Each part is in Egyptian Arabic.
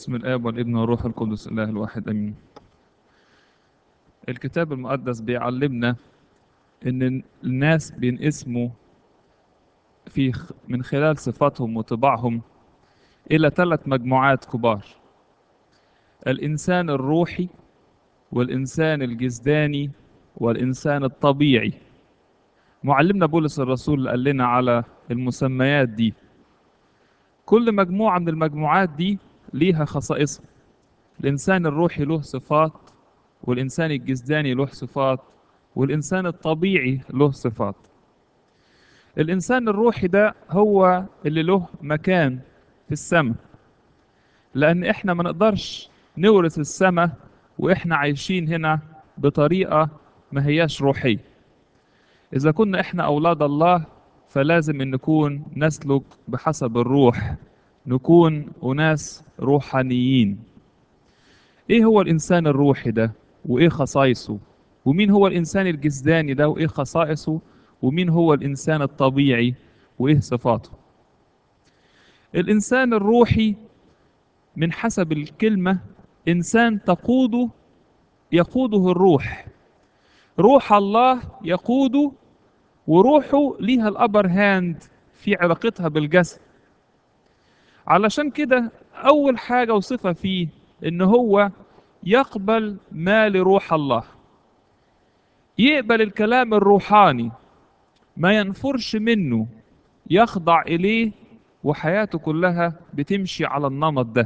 بسم الآب والابن والروح القدس الله الواحد أمين الكتاب المقدس بيعلمنا إن الناس بينقسموا في خ- من خلال صفاتهم وطباعهم إلى ثلاث مجموعات كبار الإنسان الروحي والإنسان الجسداني والإنسان الطبيعي معلمنا بولس الرسول قال لنا على المسميات دي كل مجموعة من المجموعات دي ليها خصائصها الإنسان الروحي له صفات والإنسان الجسداني له صفات والإنسان الطبيعي له صفات الإنسان الروحي ده هو اللي له مكان في السماء لأن إحنا ما نقدرش نورث السماء وإحنا عايشين هنا بطريقة ما هياش روحية إذا كنا إحنا أولاد الله فلازم أن نكون نسلك بحسب الروح نكون أناس روحانيين إيه هو الإنسان الروحي ده وإيه خصائصه ومين هو الإنسان الجسداني ده وإيه خصائصه ومين هو الإنسان الطبيعي وإيه صفاته الإنسان الروحي من حسب الكلمة إنسان تقوده يقوده الروح روح الله يقوده وروحه ليها الأبر هاند في علاقتها بالجسد علشان كده أول حاجة وصفة فيه إن هو يقبل ما لروح الله يقبل الكلام الروحاني ما ينفرش منه يخضع إليه وحياته كلها بتمشي على النمط ده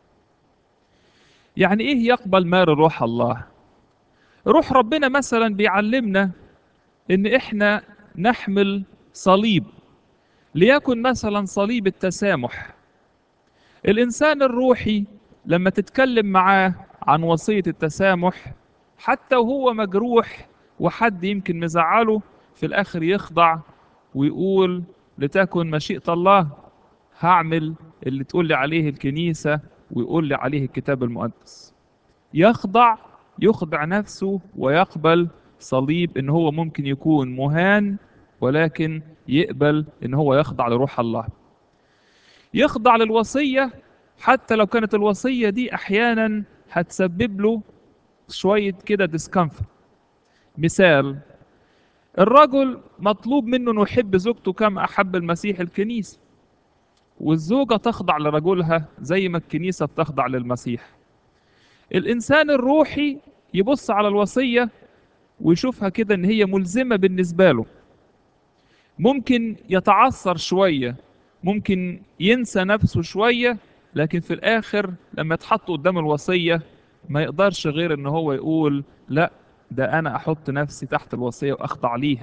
يعني إيه يقبل ما لروح الله روح ربنا مثلا بيعلمنا إن إحنا نحمل صليب ليكن مثلا صليب التسامح الإنسان الروحي لما تتكلم معاه عن وصية التسامح حتى وهو مجروح وحد يمكن مزعله في الآخر يخضع ويقول لتكن مشيئة الله هعمل اللي تقول لي عليه الكنيسة ويقول لي عليه الكتاب المقدس يخضع يخضع نفسه ويقبل صليب ان هو ممكن يكون مهان ولكن يقبل ان هو يخضع لروح الله يخضع للوصية حتى لو كانت الوصية دي احيانا هتسبب له شوية كده ديسكمفورت مثال الرجل مطلوب منه انه يحب زوجته كما احب المسيح الكنيسة والزوجة تخضع لرجلها زي ما الكنيسة بتخضع للمسيح الإنسان الروحي يبص على الوصية ويشوفها كده إن هي ملزمة بالنسبة له ممكن يتعثر شوية ممكن ينسى نفسه شوية لكن في الآخر لما يتحط قدام الوصية ما يقدرش غير إن هو يقول لا ده أنا أحط نفسي تحت الوصية وأخضع ليها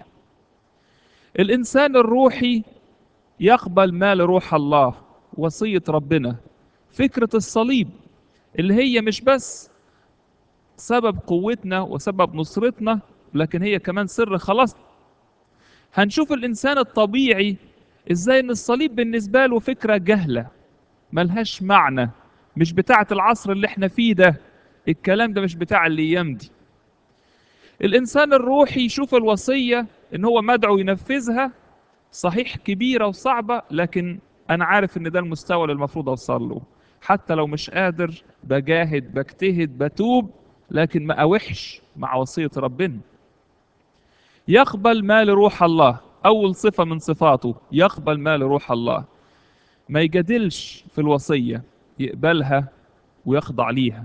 الإنسان الروحي يقبل ما لروح الله وصية ربنا فكرة الصليب اللي هي مش بس سبب قوتنا وسبب نصرتنا لكن هي كمان سر خلاصنا هنشوف الإنسان الطبيعي إزاي إن الصليب بالنسبة له فكرة جهلة ملهاش معنى مش بتاعة العصر اللي احنا فيه ده الكلام ده مش بتاع الأيام دي الإنسان الروحي يشوف الوصية إن هو مدعو ينفذها صحيح كبيرة وصعبة لكن أنا عارف إن ده المستوى اللي المفروض أوصل له حتى لو مش قادر بجاهد بجتهد بتوب لكن ما أوحش مع وصية ربنا يقبل ما لروح الله أول صفة من صفاته يقبل ما لروح الله ما يجادلش في الوصية يقبلها ويخضع ليها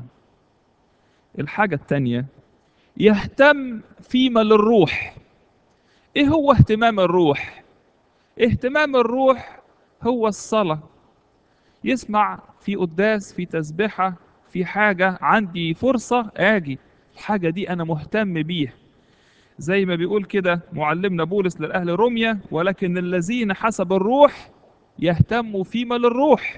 الحاجة التانية يهتم فيما للروح ايه هو اهتمام الروح اهتمام الروح هو الصلاة يسمع في قداس في تسبحة في حاجة عندي فرصة اجي الحاجة دي انا مهتم بيها زي ما بيقول كده معلمنا بولس للأهل روميا ولكن الذين حسب الروح يهتموا فيما للروح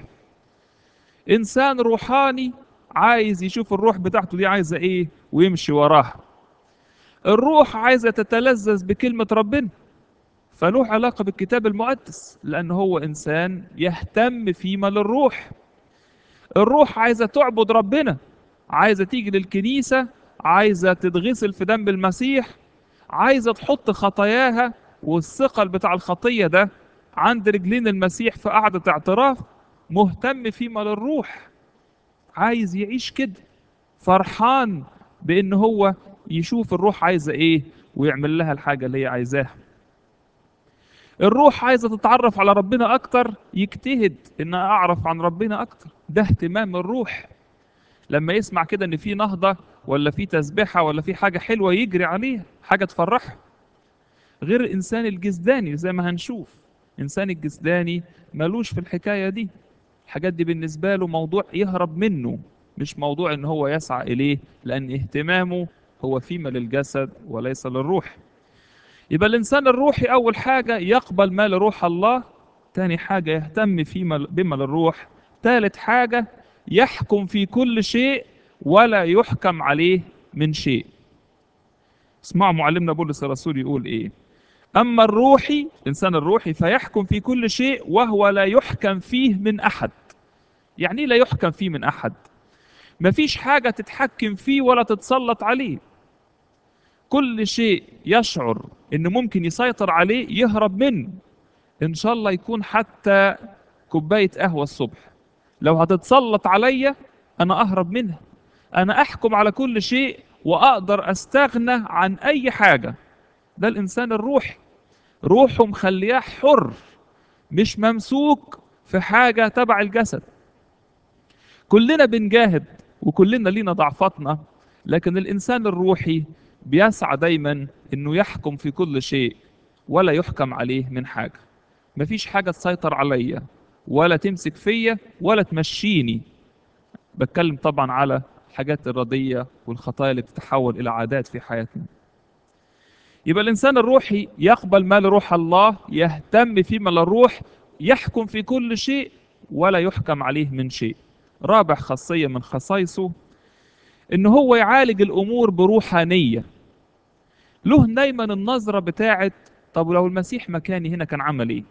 إنسان روحاني عايز يشوف الروح بتاعته دي عايزة إيه ويمشي وراها الروح عايزة تتلذذ بكلمة ربنا فله علاقة بالكتاب المقدس لأن هو إنسان يهتم فيما للروح الروح عايزة تعبد ربنا عايزة تيجي للكنيسة عايزة تتغسل في دم المسيح عايزة تحط خطاياها والثقل بتاع الخطية ده عند رجلين المسيح في قعدة اعتراف مهتم فيما للروح عايز يعيش كده فرحان بان هو يشوف الروح عايزه ايه ويعمل لها الحاجه اللي هي عايزاها الروح عايزه تتعرف على ربنا اكتر يجتهد ان اعرف عن ربنا اكتر ده اهتمام الروح لما يسمع كده ان في نهضه ولا في تسبيحه ولا في حاجه حلوه يجري عليها حاجه تفرحه غير الانسان الجسداني زي ما هنشوف الانسان الجسداني ملوش في الحكايه دي الحاجات دي بالنسبه له موضوع يهرب منه مش موضوع ان هو يسعى اليه لان اهتمامه هو فيما للجسد وليس للروح يبقى الانسان الروحي اول حاجه يقبل ما لروح الله تاني حاجه يهتم فيما بما للروح تالت حاجه يحكم في كل شيء ولا يحكم عليه من شيء اسمعوا معلمنا بولس الرسول يقول ايه اما الروحي الانسان الروحي فيحكم في كل شيء وهو لا يحكم فيه من احد يعني ايه لا يحكم فيه من احد مفيش حاجه تتحكم فيه ولا تتسلط عليه كل شيء يشعر انه ممكن يسيطر عليه يهرب منه ان شاء الله يكون حتى كوبايه قهوه الصبح لو هتتسلط عليا انا اهرب منها انا احكم على كل شيء واقدر استغنى عن اي حاجه ده الانسان الروحي روحه مخلياه حر مش ممسوك في حاجه تبع الجسد كلنا بنجاهد وكلنا لينا ضعفاتنا لكن الانسان الروحي بيسعى دايما انه يحكم في كل شيء ولا يحكم عليه من حاجه مفيش حاجه تسيطر عليا ولا تمسك فيا ولا تمشيني بتكلم طبعا على الحاجات الرديه والخطايا اللي بتتحول الى عادات في حياتنا يبقى الانسان الروحي يقبل ما لروح الله يهتم فيما للروح يحكم في كل شيء ولا يحكم عليه من شيء رابع خاصيه من خصائصه ان هو يعالج الامور بروحانيه له دايما النظره بتاعت طب لو المسيح مكاني هنا كان عمل ايه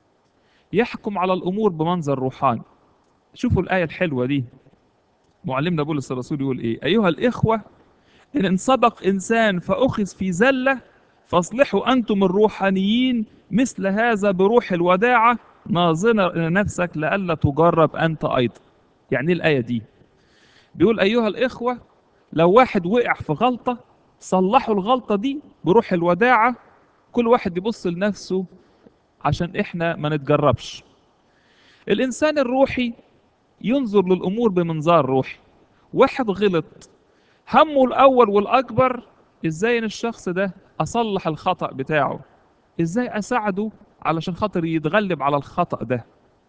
يحكم على الامور بمنظر روحاني شوفوا الايه الحلوه دي معلمنا بولس الرسول يقول ايه ايها الاخوه ان سبق انسان فاخذ في زله فاصلحوا انتم الروحانيين مثل هذا بروح الوداعه ناظرا الى نفسك لئلا تجرب انت ايضا يعني ايه الايه دي بيقول ايها الاخوه لو واحد وقع في غلطه صلحوا الغلطه دي بروح الوداعه كل واحد يبص لنفسه عشان احنا ما نتجربش الانسان الروحي ينظر للامور بمنظار روحي واحد غلط همه الاول والاكبر ازاي ان الشخص ده اصلح الخطا بتاعه ازاي اساعده علشان خاطر يتغلب على الخطا ده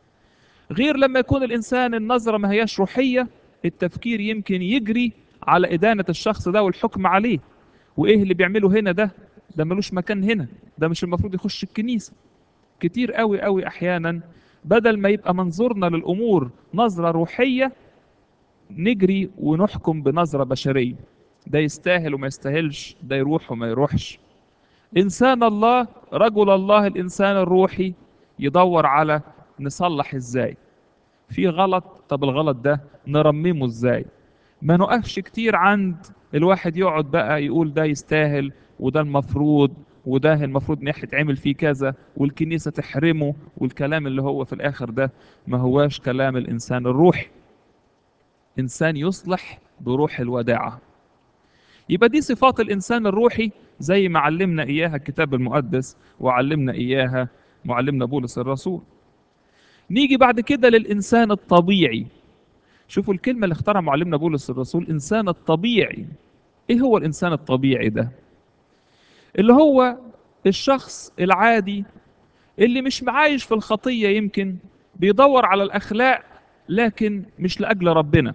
غير لما يكون الانسان النظره ما هياش روحيه التفكير يمكن يجري على ادانه الشخص ده والحكم عليه وايه اللي بيعمله هنا ده ده ملوش مكان هنا ده مش المفروض يخش الكنيسه كتير قوي قوي احيانا بدل ما يبقى منظورنا للامور نظره روحيه نجري ونحكم بنظره بشريه ده يستاهل وما يستاهلش ده يروح وما يروحش انسان الله رجل الله الانسان الروحي يدور على نصلح ازاي في غلط طب الغلط ده نرممه ازاي ما نقفش كتير عند الواحد يقعد بقى يقول ده يستاهل وده المفروض وده المفروض ناحية يتعمل فيه كذا والكنيسة تحرمه والكلام اللي هو في الآخر ده ما هواش كلام الإنسان الروحي إنسان يصلح بروح الوداعة يبقى دي صفات الإنسان الروحي زي ما علمنا إياها الكتاب المقدس وعلمنا إياها معلمنا بولس الرسول نيجي بعد كده للإنسان الطبيعي شوفوا الكلمة اللي اختارها معلمنا بولس الرسول إنسان الطبيعي إيه هو الإنسان الطبيعي ده؟ اللي هو الشخص العادي اللي مش معايش في الخطية يمكن بيدور على الأخلاق لكن مش لأجل ربنا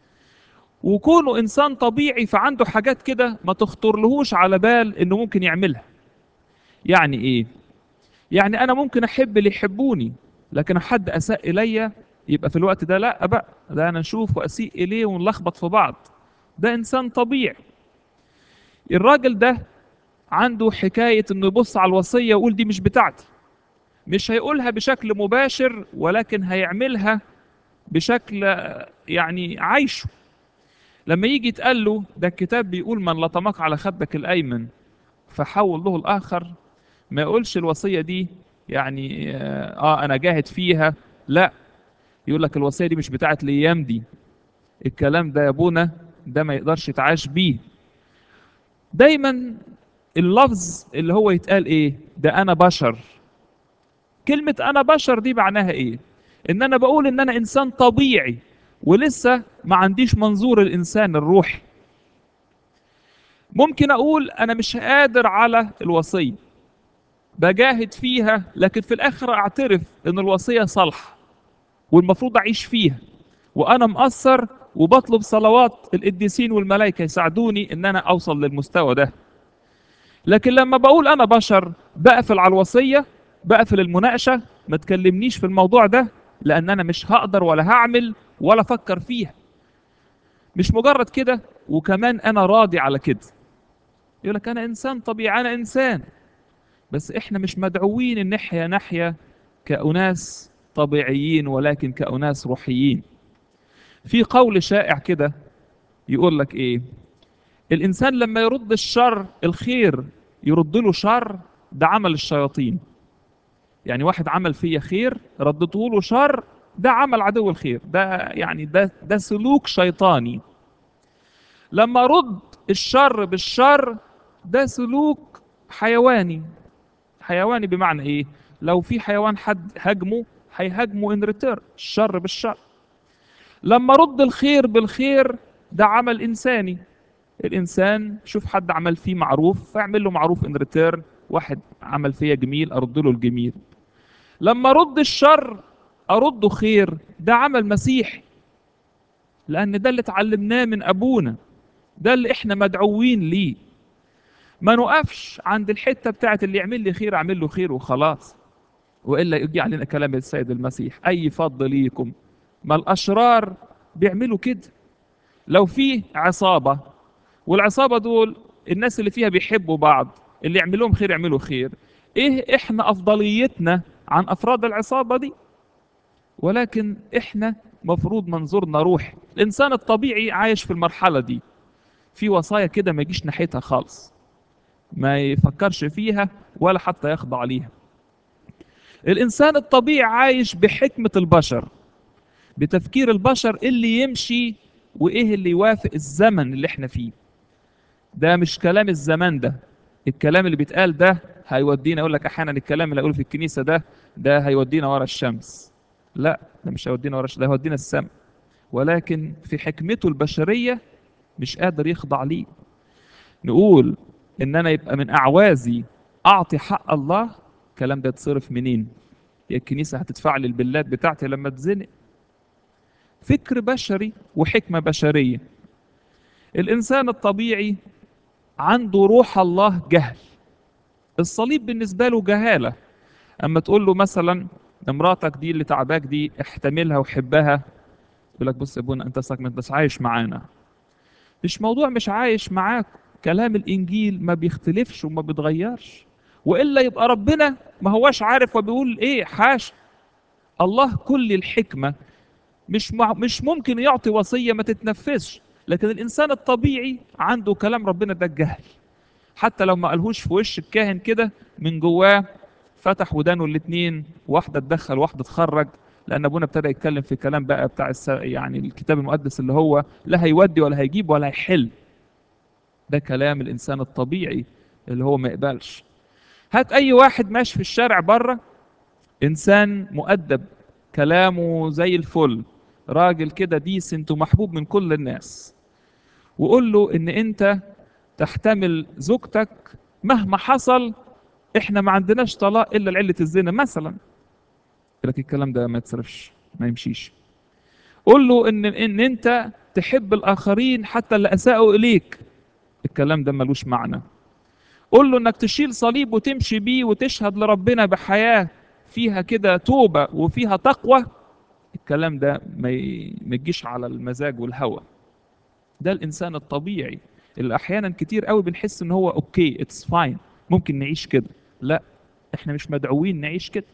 وكونه إنسان طبيعي فعنده حاجات كده ما تخطرلهوش على بال إنه ممكن يعملها يعني إيه؟ يعني أنا ممكن أحب اللي يحبوني لكن حد أساء إليا يبقى في الوقت ده لا بقى ده أنا نشوف وأسيء إليه ونلخبط في بعض ده إنسان طبيعي الراجل ده عنده حكاية انه يبص على الوصية ويقول دي مش بتاعتي مش هيقولها بشكل مباشر ولكن هيعملها بشكل يعني عايشه لما يجي يتقال له ده الكتاب بيقول من لطمك على خدك الايمن فحول له الاخر ما يقولش الوصية دي يعني اه انا جاهد فيها لا يقول لك الوصية دي مش بتاعت الايام دي الكلام ده يا ابونا ده ما يقدرش يتعاش بيه دايما اللفظ اللي هو يتقال ايه ده انا بشر كلمة انا بشر دي معناها ايه ان انا بقول ان انا انسان طبيعي ولسه ما عنديش منظور الانسان الروحي ممكن اقول انا مش قادر على الوصية بجاهد فيها لكن في الاخر اعترف ان الوصية صالحة والمفروض اعيش فيها وانا مقصر وبطلب صلوات القديسين والملائكة يساعدوني ان انا اوصل للمستوى ده لكن لما بقول انا بشر بقفل على الوصية بقفل المناقشة ما تكلمنيش في الموضوع ده لان انا مش هقدر ولا هعمل ولا افكر فيها مش مجرد كده وكمان انا راضي على كده يقول لك انا انسان طبيعي انا انسان بس احنا مش مدعوين ان نحيا نحيا كأناس طبيعيين ولكن كأناس روحيين في قول شائع كده يقول لك ايه الانسان لما يرد الشر الخير يرد له شر ده عمل الشياطين يعني واحد عمل فيا خير ردته له شر ده عمل عدو الخير ده يعني ده ده سلوك شيطاني لما رد الشر بالشر ده سلوك حيواني حيواني بمعنى ايه لو في حيوان حد هاجمه هيهاجمه ان ريتيرن الشر بالشر لما رد الخير بالخير ده عمل انساني الانسان شوف حد عمل فيه معروف فاعمل له معروف ان ريتيرن واحد عمل فيا جميل ارد له الجميل لما رد الشر ارده خير ده عمل مسيحي لان ده اللي اتعلمناه من ابونا ده اللي احنا مدعوين ليه ما نقفش عند الحته بتاعت اللي يعمل لي خير اعمل له خير وخلاص والا يجي علينا كلام السيد المسيح اي فضل ليكم ما الاشرار بيعملوا كده لو في عصابه والعصابه دول الناس اللي فيها بيحبوا بعض اللي يعمل لهم خير يعملوا خير ايه احنا افضليتنا عن افراد العصابه دي ولكن احنا مفروض منظورنا روحي الانسان الطبيعي عايش في المرحله دي في وصايا كده ما يجيش ناحيتها خالص ما يفكرش فيها ولا حتى يخضع ليها الانسان الطبيعي عايش بحكمه البشر بتفكير البشر اللي يمشي وايه اللي يوافق الزمن اللي احنا فيه ده مش كلام الزمان ده الكلام اللي بيتقال ده هيودينا اقول لك احيانا الكلام اللي اقوله في الكنيسه ده ده هيودينا ورا الشمس لا ده مش هيودينا ورا الشمس ده هيودينا السماء ولكن في حكمته البشريه مش قادر يخضع ليه نقول ان انا يبقى من اعوازي اعطي حق الله الكلام ده يتصرف منين هي الكنيسه هتدفع لي البلات بتاعتي لما اتزنق فكر بشري وحكمه بشريه الانسان الطبيعي عنده روح الله جهل الصليب بالنسبه له جهاله اما تقول له مثلا مراتك دي اللي تعباك دي احتملها وحبها يقول لك بص يا ابونا انت ساكن بس عايش معانا مش موضوع مش عايش معاك كلام الانجيل ما بيختلفش وما بيتغيرش والا يبقى ربنا ما هواش عارف وبيقول ايه حاش الله كل الحكمه مش مع مش ممكن يعطي وصيه ما تتنفذش لكن الانسان الطبيعي عنده كلام ربنا ده الجهل حتى لو ما قالهوش في وش الكاهن كده من جواه فتح ودانه الاثنين واحده تدخل واحده تخرج لان ابونا ابتدى يتكلم في كلام بقى بتاع الس... يعني الكتاب المقدس اللي هو لا هيودي ولا هيجيب ولا هيحل ده كلام الانسان الطبيعي اللي هو ما يقبلش هات اي واحد ماشي في الشارع بره انسان مؤدب كلامه زي الفل راجل كده ديسنت ومحبوب من كل الناس وقول له ان انت تحتمل زوجتك مهما حصل احنا ما عندناش طلاق الا لعله الزنا مثلا لك الكلام ده ما يتصرفش ما يمشيش قول له ان ان انت تحب الاخرين حتى اللي اساءوا اليك الكلام ده ملوش معنى قول له انك تشيل صليب وتمشي بيه وتشهد لربنا بحياه فيها كده توبه وفيها تقوى الكلام ده ما ما يجيش على المزاج والهوى ده الانسان الطبيعي اللي احيانا كتير قوي بنحس ان هو اوكي اتس فاين ممكن نعيش كده لا احنا مش مدعوين نعيش كده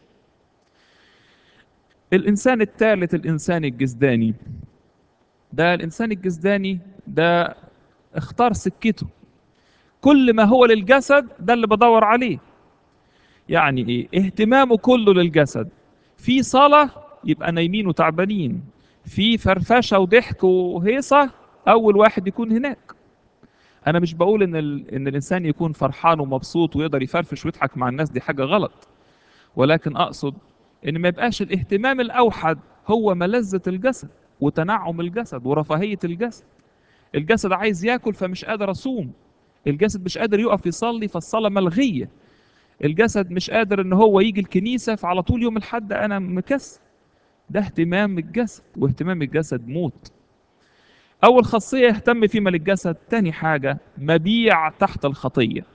الانسان الثالث الانسان الجسداني ده الانسان الجسداني ده اختار سكته كل ما هو للجسد ده اللي بدور عليه يعني ايه اهتمامه كله للجسد في صلاة يبقى نايمين وتعبانين في فرفشه وضحك وهيصه اول واحد يكون هناك انا مش بقول ان ال... ان الانسان يكون فرحان ومبسوط ويقدر يفرفش ويضحك مع الناس دي حاجه غلط ولكن اقصد ان ما يبقاش الاهتمام الاوحد هو ملذة الجسد وتنعم الجسد ورفاهية الجسد الجسد عايز ياكل فمش قادر اصوم الجسد مش قادر يقف يصلي فالصلاة ملغية الجسد مش قادر ان هو يجي الكنيسة فعلى طول يوم الحد انا مكسل ده اهتمام الجسد واهتمام الجسد موت اول خاصية يهتم فيما للجسد تاني حاجة مبيع تحت الخطية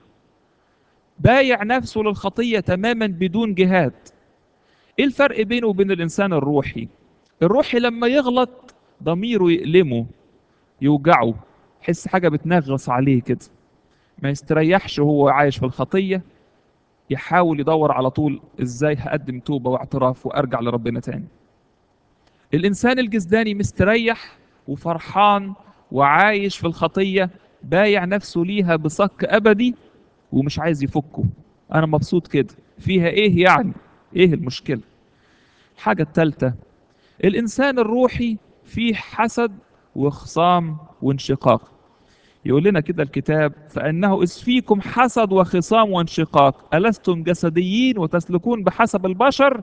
بايع نفسه للخطية تماما بدون جهاد ايه الفرق بينه وبين الانسان الروحي الروحي لما يغلط ضميره يألمه يوجعه يحس حاجة بتنغص عليه كده ما يستريحش وهو عايش في الخطية يحاول يدور على طول ازاي هقدم توبة واعتراف وارجع لربنا تاني الانسان الجسداني مستريح وفرحان وعايش في الخطية بايع نفسه ليها بصك ابدي ومش عايز يفكه انا مبسوط كده فيها ايه يعني ايه المشكلة الحاجة الثالثة الانسان الروحي فيه حسد وخصام وانشقاق يقول لنا كده الكتاب فانه اذ فيكم حسد وخصام وانشقاق الستم جسديين وتسلكون بحسب البشر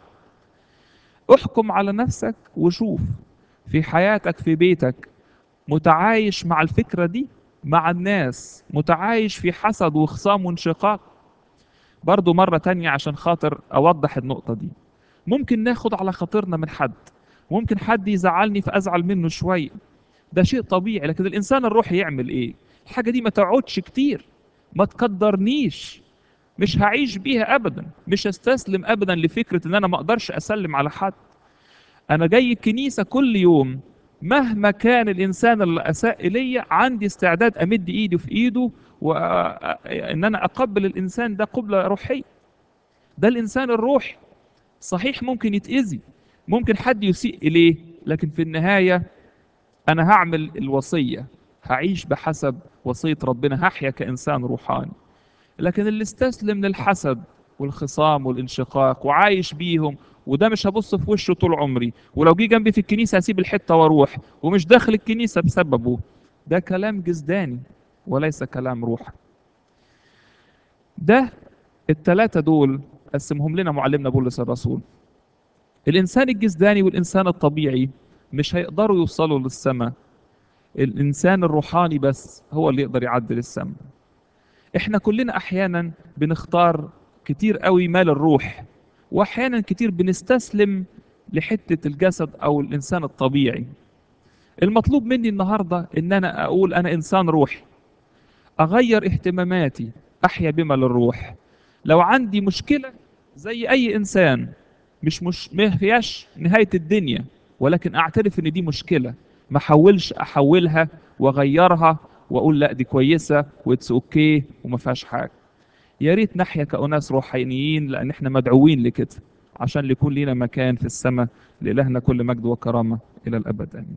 احكم على نفسك وشوف في حياتك في بيتك متعايش مع الفكرة دي مع الناس متعايش في حسد وخصام وانشقاق برضو مرة تانية عشان خاطر أوضح النقطة دي ممكن ناخد على خاطرنا من حد ممكن حد يزعلني فأزعل منه شوية ده شيء طبيعي لكن الإنسان الروحي يعمل إيه الحاجة دي ما تقعدش كتير ما تقدرنيش مش هعيش بيها أبدا مش هستسلم أبدا لفكرة إن أنا ما أقدرش أسلم على حد أنا جاي الكنيسة كل يوم مهما كان الإنسان اللي أساء إلي عندي استعداد أمد إيدي في إيده وإن أنا أقبل الإنسان ده قبلة روحية ده الإنسان الروحي صحيح ممكن يتأذي ممكن حد يسيء إليه لكن في النهاية أنا هعمل الوصية هعيش بحسب وصية ربنا هحيا كإنسان روحاني لكن اللي استسلم للحسد والخصام والانشقاق وعايش بيهم وده مش هبص في وشه طول عمري ولو جه جنبي في الكنيسة هسيب الحتة واروح ومش داخل الكنيسة بسببه ده كلام جسداني وليس كلام روح ده التلاتة دول قسمهم لنا معلمنا بولس الرسول الإنسان الجسداني والإنسان الطبيعي مش هيقدروا يوصلوا للسماء الإنسان الروحاني بس هو اللي يقدر يعدي للسماء احنا كلنا أحيانا بنختار كتير قوي مال الروح واحيانا كتير بنستسلم لحتة الجسد او الانسان الطبيعي المطلوب مني النهاردة ان انا اقول انا انسان روحي اغير اهتماماتي احيا بما للروح لو عندي مشكلة زي اي انسان مش مش ما فيهاش نهاية الدنيا ولكن اعترف ان دي مشكلة ما احاولش احولها واغيرها واقول لا دي كويسة واتس اوكي وما فيهاش حاجة يا ريت نحيا كأناس روحانيين لأن احنا مدعوين لكده عشان يكون لنا مكان في السماء لإلهنا كل مجد وكرامة إلى الأبد آمين